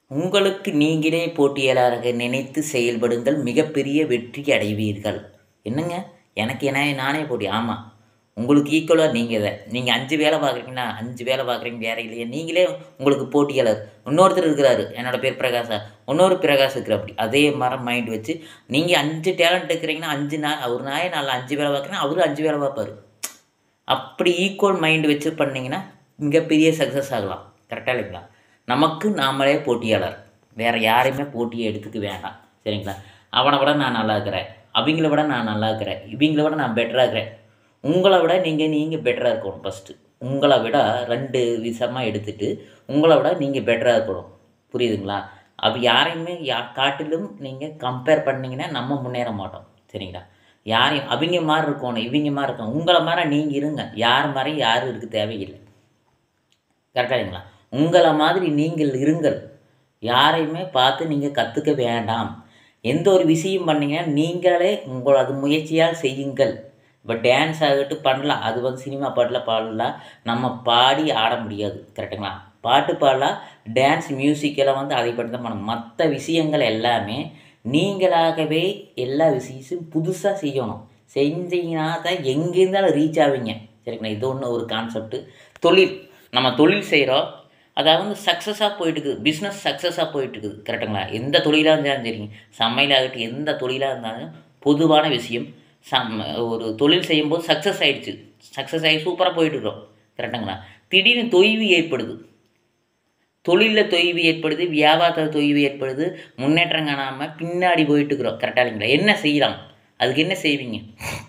உங்களுக்கு நீங்களே போட்டியாளராக நினைத்து செயல்படுங்கள் மிகப்பெரிய வெற்றி அடைவீர்கள் என்னங்க எனக்கு என்ன நானே போட்டி ஆமாம் உங்களுக்கு ஈக்குவலாக நீங்கள் இதை நீங்கள் அஞ்சு வேலை பார்க்குறீங்கன்னா அஞ்சு வேலை பார்க்குறீங்க வேற இல்லையா நீங்களே உங்களுக்கு போட்டியாளர் இன்னொருத்தர் இருக்கிறாரு என்னோட பேர் பிரகாஷா இன்னொரு பிரகாஷ் இருக்கிற அப்படி அதே மாதிரி மைண்ட் வச்சு நீங்கள் அஞ்சு டேலண்ட் இருக்கிறீங்கன்னா அஞ்சு நாள் ஒரு நாய் நாள் அஞ்சு வேலை பார்க்குறீங்கன்னா அவரும் அஞ்சு வேலை பார்ப்பாரு அப்படி ஈக்குவல் மைண்ட் வச்சு பண்ணிங்கன்னா மிகப்பெரிய சக்ஸஸ் ஆகலாம் கரெக்டாக இல்லைங்களா நமக்கு நாமளே போட்டியாளர் வேறு யாரையுமே போட்டியை எடுத்துக்க வேண்டாம் சரிங்களா அவனை விட நான் நல்லா இருக்கிறேன் அவங்கள விட நான் நல்லா இருக்கிறேன் இவங்கள விட நான் பெட்டராக இருக்கிறேன் உங்களை விட நீங்கள் நீங்கள் பெட்டராக இருக்கணும் ஃபஸ்ட்டு உங்களை விட ரெண்டு விஷயமாக எடுத்துட்டு உங்களை விட நீங்கள் பெட்டராக இருக்கணும் புரியுதுங்களா அப்போ யாரையுமே யா காட்டிலும் நீங்கள் கம்பேர் பண்ணிங்கன்னா நம்ம முன்னேற மாட்டோம் சரிங்களா யாரையும் அவங்க மாதிரி இருக்கணும் இவங்க மாதிரி இருக்கணும் உங்களை மாதிரி நீங்கள் இருங்க யார் மாதிரியும் யாரும் இருக்க தேவையில்லை கரெக்டாக இல்லைங்களா உங்களை மாதிரி நீங்கள் இருங்கள் யாரையுமே பார்த்து நீங்கள் கற்றுக்க வேண்டாம் எந்த ஒரு விஷயம் பண்ணீங்கன்னா நீங்களே உங்களது முயற்சியால் செய்யுங்கள் இப்போ டான்ஸ் ஆகட்டும் பண்ணலாம் அது வந்து சினிமா பாட்டில் பாடலாம் நம்ம பாடி ஆட முடியாது கரெக்டுங்களா பாட்டு பாடலாம் டான்ஸ் மியூசிக்கெல்லாம் வந்து அதை பற்றி தான் பண்ணணும் மற்ற விஷயங்கள் எல்லாமே நீங்களாகவே எல்லா விஷயத்தையும் புதுசாக செய்யணும் செஞ்சீங்கன்னா தான் எங்கே இருந்தாலும் ரீச் ஆவீங்க சரிங்களா இது ஒன்று ஒரு கான்செப்ட்டு தொழில் நம்ம தொழில் செய்கிறோம் அதாவது சக்ஸஸாக போயிட்டுருக்குது பிஸ்னஸ் சக்ஸஸாக போயிட்டுருக்குது கரெக்டுங்களா எந்த தொழிலாக இருந்தாலும் சரிங்க சமையலாகட்டும் எந்த தொழிலாக இருந்தாலும் பொதுவான விஷயம் சம் ஒரு தொழில் செய்யும்போது சக்ஸஸ் ஆகிடுச்சு சக்ஸஸ் ஆகி சூப்பராக போயிட்டுருக்கோம் கரெக்டுங்களா திடீர்னு தொய்வு ஏற்படுது தொழிலில் தொய்வு ஏற்படுது வியாபாரத்தில் தொய்வு ஏற்படுது முன்னேற்றம் காணாமல் பின்னாடி போயிட்டுருக்குறோம் கரெக்டாக இல்லைங்களா என்ன செய்யலாம் அதுக்கு என்ன செய்வீங்க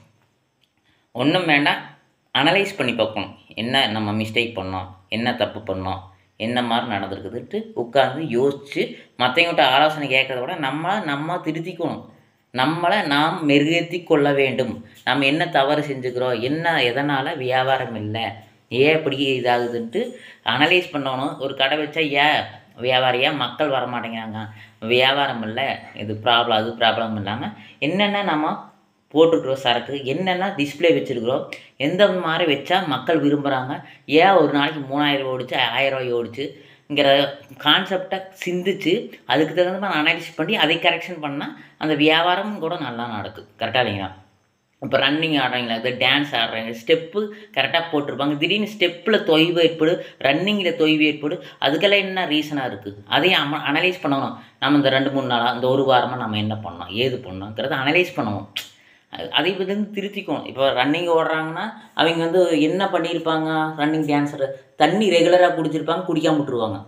ஒன்றும் வேண்டாம் அனலைஸ் பண்ணி பார்க்கணும் என்ன நம்ம மிஸ்டேக் பண்ணோம் என்ன தப்பு பண்ணோம் என்ன மாதிரி நடந்திருக்குதுன்ட்டு உட்காந்து யோசித்து மற்றவங்கள்ட்ட ஆலோசனை கேட்குறத விட நம்ம நம்ம திருத்திக்கணும் நம்மளை நாம் மெருகேற்றி கொள்ள வேண்டும் நம்ம என்ன தவறு செஞ்சுக்கிறோம் என்ன எதனால் வியாபாரம் இல்லை ஏன் இப்படி இதாகுதுன்ட்டு அனலைஸ் பண்ணணும் ஒரு கடை வச்சா ஏன் வியாபாரியா மக்கள் வர மாட்டேங்கிறாங்க வியாபாரம் இல்லை இது ப்ராப்ளம் அது ப்ராப்ளம் இல்லாமல் என்னென்ன நம்ம போட்டிருக்கிறோம் சரக்கு என்னென்ன டிஸ்பிளே வச்சுருக்குறோம் எந்த மாதிரி வச்சா மக்கள் விரும்புகிறாங்க ஏன் ஒரு நாளைக்கு மூணாயிரம் ரூபா ஓடிச்சு ஆயிரம் ரூபாய் ஓடிச்சுங்கிற கான்செப்டை சிந்திச்சு அதுக்கு தகுந்த மாதிரி அனலைஸ் பண்ணி அதை கரெக்ஷன் பண்ணால் அந்த வியாபாரம் கூட நல்லா நடக்கும் கரெக்டாக இல்லைங்களா இப்போ ரன்னிங் ஆடுறீங்களா இது டான்ஸ் ஆடுறீங்க ஸ்டெப்பு கரெக்டாக போட்டிருப்பாங்க திடீர்னு ஸ்டெப்பில் தொய்வு ஏற்படு ரன்னிங்கில் தொய்வு ஏற்படு அதுக்கெல்லாம் என்ன ரீசனாக இருக்குது அதையும் அம அனலைஸ் பண்ணணும் நம்ம இந்த ரெண்டு மூணு நாளாக இந்த ஒரு வாரமாக நம்ம என்ன பண்ணோம் ஏது பண்ணோங்கிறத அனலைஸ் பண்ணுவோம் அதை வந்து திருத்திக்கணும் இப்போ ரன்னிங் ஓடுறாங்கன்னா அவங்க வந்து என்ன பண்ணியிருப்பாங்க ரன்னிங் டான்ஸர் தண்ணி ரெகுலராக குடிச்சிருப்பாங்க குடிக்காம விட்டுருவாங்க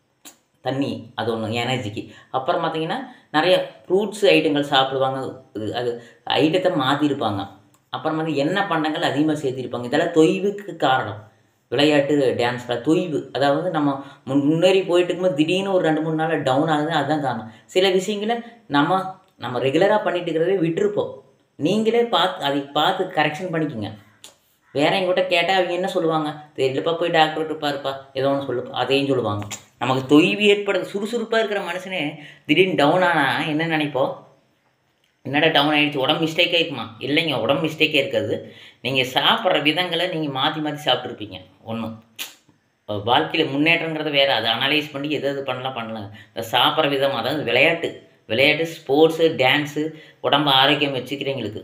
தண்ணி அது ஒன்று எனர்ஜிக்கு அப்புறம் பார்த்தீங்கன்னா நிறைய ஃப்ரூட்ஸ் ஐட்டங்கள் சாப்பிடுவாங்க இது அது ஐட்டத்தை மாற்றிருப்பாங்க அப்புறம் வந்து எண்ணெய் பண்டங்கள் அதிகமாக சேர்த்திருப்பாங்க இதெல்லாம் தொய்வுக்கு காரணம் விளையாட்டு டான்ஸில் தொய்வு அதாவது நம்ம முன் முன்னேறி போயிட்டு இருக்கும்போது திடீர்னு ஒரு ரெண்டு மூணு நாள் டவுன் ஆகுது அதுதான் காரணம் சில விஷயங்களை நம்ம நம்ம ரெகுலராக பண்ணிட்டு இருக்கிறதே விட்டுருப்போம் நீங்களே பார்த்து அதை பார்த்து கரெக்ஷன் பண்ணிக்கோங்க வேற எங்கிட்ட கேட்டால் அவங்க என்ன சொல்லுவாங்க தெரியலப்பா போய் டாக்டர்கிட்ட பாருப்பா ஏதோ ஒன்று சொல்லுப்பா அதையும் சொல்லுவாங்க நமக்கு தொய்வு ஏற்படுறது சுறுசுறுப்பாக இருக்கிற மனுஷனே திடீர்னு டவுன் ஆனால் என்ன நினைப்போம் என்னடா டவுன் ஆகிடுச்சு உடம்பு மிஸ்டேக் ஆகிக்குமா இல்லைங்க உடம்பு மிஸ்டேக்கே இருக்காது நீங்கள் சாப்பிட்ற விதங்களை நீங்கள் மாற்றி மாற்றி சாப்பிட்ருப்பீங்க ஒன்று வாழ்க்கையில் முன்னேற்றங்கிறத வேறு அதை அனலைஸ் பண்ணி எது எது பண்ணலாம் பண்ணலாம் இந்த சாப்பிட்ற விதம் அதாவது விளையாட்டு விளையாட்டு ஸ்போர்ட்ஸு டான்ஸு உடம்பு ஆரோக்கியம் வச்சுக்கிறவங்களுக்கு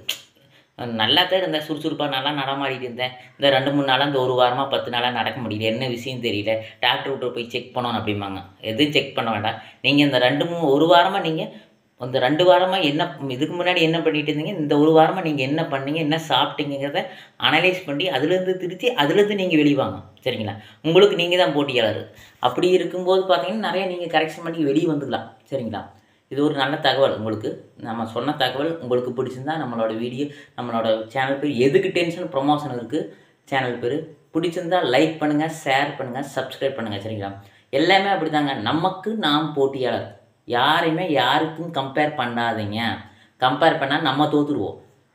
நல்லா தான் இருந்தேன் சுறுசுறுப்பாக நல்லா நடமாடிட்டு இருந்தேன் இந்த ரெண்டு மூணு நாளாக இந்த ஒரு வாரமாக பத்து நாளாக நடக்க முடியல என்ன விஷயம் தெரியல டாக்டர் விட்டு போய் செக் பண்ணணும் அப்படிம்பாங்க எதுவும் செக் பண்ண வேண்டாம் நீங்கள் இந்த ரெண்டு மூணு ஒரு வாரமாக நீங்கள் இந்த ரெண்டு வாரமாக என்ன இதுக்கு முன்னாடி என்ன பண்ணிட்டு இருந்தீங்க இந்த ஒரு வாரமாக நீங்கள் என்ன பண்ணீங்க என்ன சாப்பிட்டீங்கிறத அனலைஸ் பண்ணி அதுலேருந்து திருத்தி அதுலேருந்து நீங்கள் வெளிவாங்க சரிங்களா உங்களுக்கு நீங்கள் தான் போட்டியாளர் அப்படி இருக்கும்போது பார்த்தீங்கன்னா நிறைய நீங்கள் கரெக்ஷன் பண்ணி வெளியே வந்துக்கலாம் சரிங்களா இது ஒரு நல்ல தகவல் உங்களுக்கு நம்ம சொன்ன தகவல் உங்களுக்கு பிடிச்சிருந்தா நம்மளோட வீடியோ நம்மளோட சேனல் பேர் எதுக்கு டென்ஷன் ப்ரொமோஷன் இருக்குது சேனல் பேர் பிடிச்சிருந்தா லைக் பண்ணுங்கள் ஷேர் பண்ணுங்கள் சப்ஸ்கிரைப் பண்ணுங்கள் சரிங்களா எல்லாமே அப்படி தாங்க நமக்கு நாம் போட்டியாளர் யாரையுமே யாருக்கும் கம்பேர் பண்ணாதீங்க கம்பேர் பண்ணால் நம்ம தோற்றுருவோம்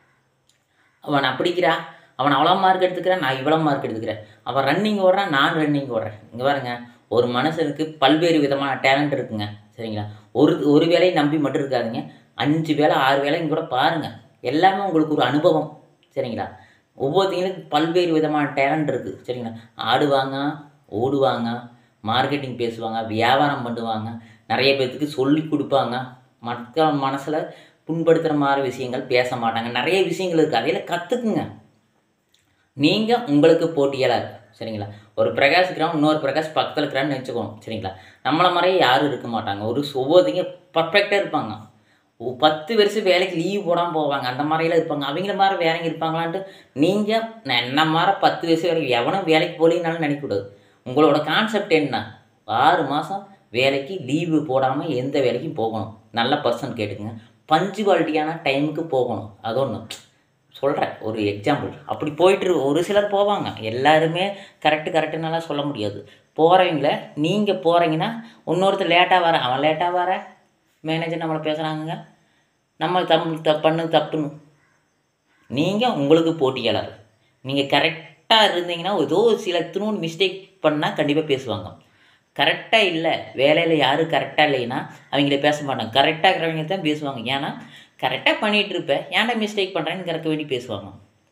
அவன் அப்படிக்கிறா அவன் அவ்வளோ மார்க் எடுத்துக்கிறான் நான் இவ்வளோ மார்க் எடுத்துக்கிறேன் அவன் ரன்னிங் ஓடுறான் நான் ரன்னிங் ஓடுறேன் இங்கே பாருங்க ஒரு மனுஷனுக்கு பல்வேறு விதமான டேலண்ட் இருக்குங்க சரிங்களா ஒரு ஒரு வேலையை நம்பி மட்டும் இருக்காதுங்க அஞ்சு வேலை ஆறு வேலையும் கூட பாருங்கள் எல்லாமே உங்களுக்கு ஒரு அனுபவம் சரிங்களா ஒவ்வொருத்தங்களுக்கும் பல்வேறு விதமான டேலண்ட் இருக்குது சரிங்களா ஆடுவாங்க ஓடுவாங்க மார்க்கெட்டிங் பேசுவாங்க வியாபாரம் பண்ணுவாங்க நிறைய பேர்த்துக்கு சொல்லி கொடுப்பாங்க மக்கள் மனசில் புண்படுத்துகிற மாதிரி விஷயங்கள் பேச மாட்டாங்க நிறைய விஷயங்கள் இருக்குது அதையில் கற்றுக்குங்க நீங்கள் உங்களுக்கு போட்டியாளர் சரிங்களா ஒரு பிரகாஷ் இருக்கிறவன் இன்னொரு பிரகாஷ் பக்கத்தில் இருக்கிறான்னு நினச்சிக்கோங்க சரிங்களா நம்மளை மாதிரியே யாரும் இருக்க மாட்டாங்க ஒரு ஒவ்வொருத்தங்க பர்ஃபெக்டாக இருப்பாங்க ஒ- பத்து வருஷம் வேலைக்கு லீவ் போடாமல் போவாங்க அந்த மாதிரிலாம் இருப்பாங்க அவங்கள மாதிரி வேலைங்க இருப்பாங்களான்ட்டு நீங்கள் என்ன மாதிரி பத்து வருஷம் வரைக்கும் எவனும் வேலைக்கு போலினாலும் நினைக்கக்கூடாது உங்களோட கான்செப்ட் என்ன ஆறு மாதம் வேலைக்கு லீவு போடாமல் எந்த வேலைக்கும் போகணும் நல்ல பர்சன் கேட்டுக்குங்க பஞ்சுவாலிட்டியான டைமுக்கு போகணும் அது ஒன்று சொல்கிறேன் ஒரு எக்ஸாம்பிள் அப்படி போயிட்டு இரு- ஒரு சிலர் போவாங்க எல்லாருமே கரெக்டு கரெக்டுன்னெல்லாம் சொல்ல முடியாது போகிறவங்கள நீங்கள் போகிறீங்கன்னா இன்னொருத்தர் லேட்டாக வர அவன் லேட்டாக வர மேனேஜர் நம்மளை பேசுகிறாங்க நம்ம தம் த பண்ணு தப்புன்னு நீங்கள் உங்களுக்கு போட்டியாளர் நீங்கள் கரெக்டாக இருந்தீங்கன்னா ஏதோ சில திரும்ப மிஸ்டேக் பண்ணால் கண்டிப்பாக பேசுவாங்க கரெக்டாக இல்லை வேலையில் யாரும் கரெக்டாக இல்லைன்னா அவங்கள பேச மாட்டாங்க கரெக்டாக இருக்கிறவங்க தான் பேசுவாங்க ஏன்னா கரெக்டாக பண்ணிகிட்டு இருப்பேன் ஏன்டா மிஸ்டேக் பண்ணுறேன்னு கறக்க வேண்டி பேசுவாங்க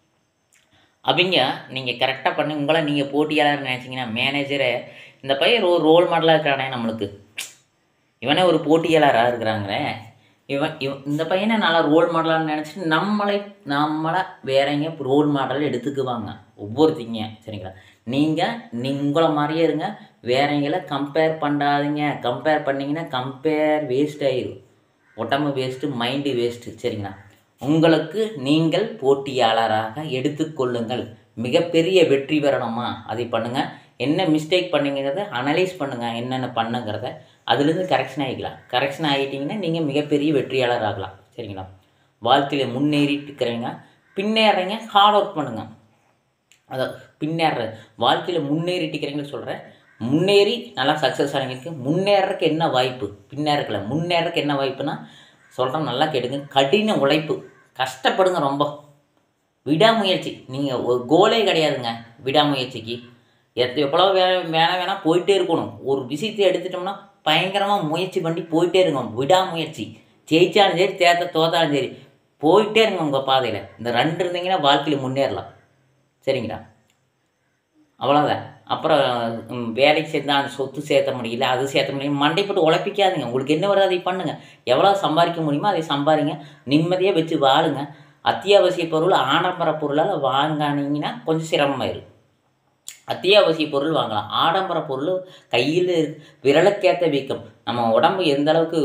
அவங்க நீங்கள் கரெக்டாக பண்ணி உங்களை நீங்கள் போட்டியாளர் நினச்சிங்கன்னா மேனேஜரை இந்த பையன் ஒரு ரோல் மாடலாக இருக்கிறானே நம்மளுக்கு இவனே ஒரு போட்டியாளராக இருக்கிறாங்களே இவன் இவன் இந்த பையனை நல்லா ரோல் மாடலாக நினச்சிட்டு நம்மளை நம்மளை வேறங்க ரோல் மாடல் எடுத்துக்குவாங்க ஒவ்வொருத்திங்க சரிங்களா நீங்கள் உங்களை மாதிரியே இருங்க வேறங்களை கம்பேர் பண்ணாதீங்க கம்பேர் பண்ணிங்கன்னா கம்பேர் வேஸ்ட் ஆயிரும் உடம்பு வேஸ்ட்டு மைண்டு வேஸ்ட்டு சரிங்களா உங்களுக்கு நீங்கள் போட்டியாளராக எடுத்துக்கொள்ளுங்கள் மிகப்பெரிய வெற்றி பெறணுமா அதை பண்ணுங்கள் என்ன மிஸ்டேக் பண்ணீங்கிறத அனலைஸ் பண்ணுங்கள் என்னென்ன பண்ணுங்கிறத அதுலேருந்து கரெக்ஷன் ஆகிக்கலாம் கரெக்ஷன் ஆகிட்டிங்கன்னா நீங்கள் மிகப்பெரிய வெற்றியாளர் ஆகலாம் சரிங்களா வாழ்க்கையில் முன்னேறிட்டு இருக்கிறீங்க பின்னேறீங்க ஹார்ட் ஒர்க் பண்ணுங்கள் அதாவது பின்னேற வாழ்க்கையில் முன்னேறிட்டு இருக்கிறீங்கன்னு சொல்கிறேன் முன்னேறி நல்லா சக்ஸஸ் ஆகிருக்கு முன்னேறக்கு என்ன வாய்ப்பு பின்னேறக்கல முன்னேறக்கு என்ன வாய்ப்புனா சொல்கிறேன் நல்லா கேட்டுங்க கடின உழைப்பு கஷ்டப்படுங்க ரொம்ப விடாமுயற்சி நீங்கள் ஒரு கோலே கிடையாதுங்க விடாமுயற்சிக்கு எத் எவ்வளோ வே வேணாம் வேணால் போயிட்டே இருக்கணும் ஒரு விஷயத்தை எடுத்துட்டோம்னா பயங்கரமாக முயற்சி பண்ணி போயிட்டே இருங்க விடாமுயற்சி ஜெயிச்சாலும் சரி தேத்த தோத்தாலும் சரி போயிட்டே இருங்க உங்கள் பாதையில் இந்த ரெண்டு இருந்தீங்கன்னா வாழ்க்கையில் முன்னேறலாம் சரிங்களா அவ்வளோதான் அப்புறம் ம், வேலைக்கு சேர்ந்தா அந்த சொத்து சேர்த்த முடியல அது சேர்த்த முடியல மண்டைப்பட்டு உழைப்பிக்காதுங்க உங்களுக்கு என்ன வருதோ அதை பண்ணுங்கள் எவ்வளோ சம்பாதிக்க முடியுமோ அதை சம்பாதிங்க நிம்மதியாக வச்சு வாழுங்க அத்தியாவசிய பொருள் ஆடம்பர பொருளால் வாங்கினீங்கன்னா கொஞ்சம் சிரமமாயிரும் அத்தியாவசிய பொருள் வாங்கலாம் ஆடம்பர பொருள் கையில் விரலுக்கேற்ற வீக்கம் நம்ம உடம்பு எந்த அளவுக்கு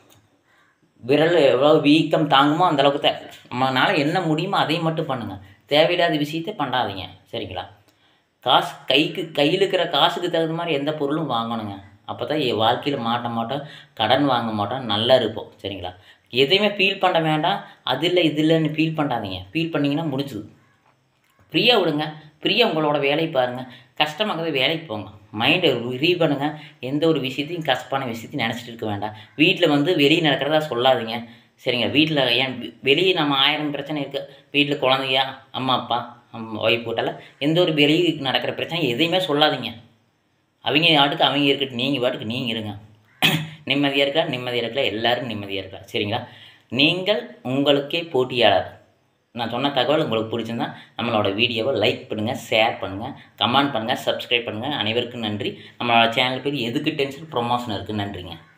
விரல் எவ்வளோ வீக்கம் தாங்குமோ அந்த அளவுக்கு தான் நம்மளால் என்ன முடியுமோ அதையும் மட்டும் பண்ணுங்கள் தேவையில்லாத விஷயத்தை பண்ணாதீங்க சரிங்களா காசு கைக்கு கையில் இருக்கிற காசுக்கு தகுந்த மாதிரி எந்த பொருளும் வாங்கணுங்க அப்போ தான் வாழ்க்கையில் மாட்ட மாட்டோம் கடன் வாங்க மாட்டோம் நல்லா இருப்போம் சரிங்களா எதையுமே ஃபீல் பண்ண வேண்டாம் அது இல்லை இது இல்லைன்னு ஃபீல் பண்ணாதீங்க ஃபீல் பண்ணிங்கன்னா முடிச்சுது ஃப்ரீயாக விடுங்க ஃப்ரீயாக உங்களோட வேலையை பாருங்கள் கஷ்டமாகிறது வேலைக்கு போங்க மைண்டை ரீ பண்ணுங்கள் எந்த ஒரு விஷயத்தையும் கஷ்டமான விஷயத்தையும் நினச்சிட்டு இருக்க வேண்டாம் வீட்டில் வந்து வெளியே நடக்கிறதா சொல்லாதீங்க சரிங்க வீட்டில் ஏன் வெ- வெளியே நம்ம ஆயிரம் பிரச்சனை இருக்குது வீட்டில் குழந்தையா அம்மா அப்பா ஒய்ஃப் போட்டால எந்த ஒரு வெளியே நடக்கிற பிரச்சனை எதையுமே சொல்லாதீங்க அவங்க ஆட்டுக்கு அவங்க இருக்கட்டும் நீங்கள் பாட்டுக்கு நீங்கள் இருங்க நிம்மதியாக இருக்கலாம் நிம்மதியாக இருக்கலாம் எல்லாரும் நிம்மதியாக இருக்கலாம் சரிங்களா நீங்கள் உங்களுக்கே போட்டியாளர் நான் சொன்ன தகவல் உங்களுக்கு பிடிச்சிருந்தா நம்மளோட வீடியோவை லைக் பண்ணுங்கள் ஷேர் பண்ணுங்கள் கமெண்ட் பண்ணுங்கள் சப்ஸ்கிரைப் பண்ணுங்கள் அனைவருக்கும் நன்றி நம்மளோட சேனல் பேர் எதுக்கு டென்ஷன் ப்ரொமோஷன் இருக்குது நன்றிங்க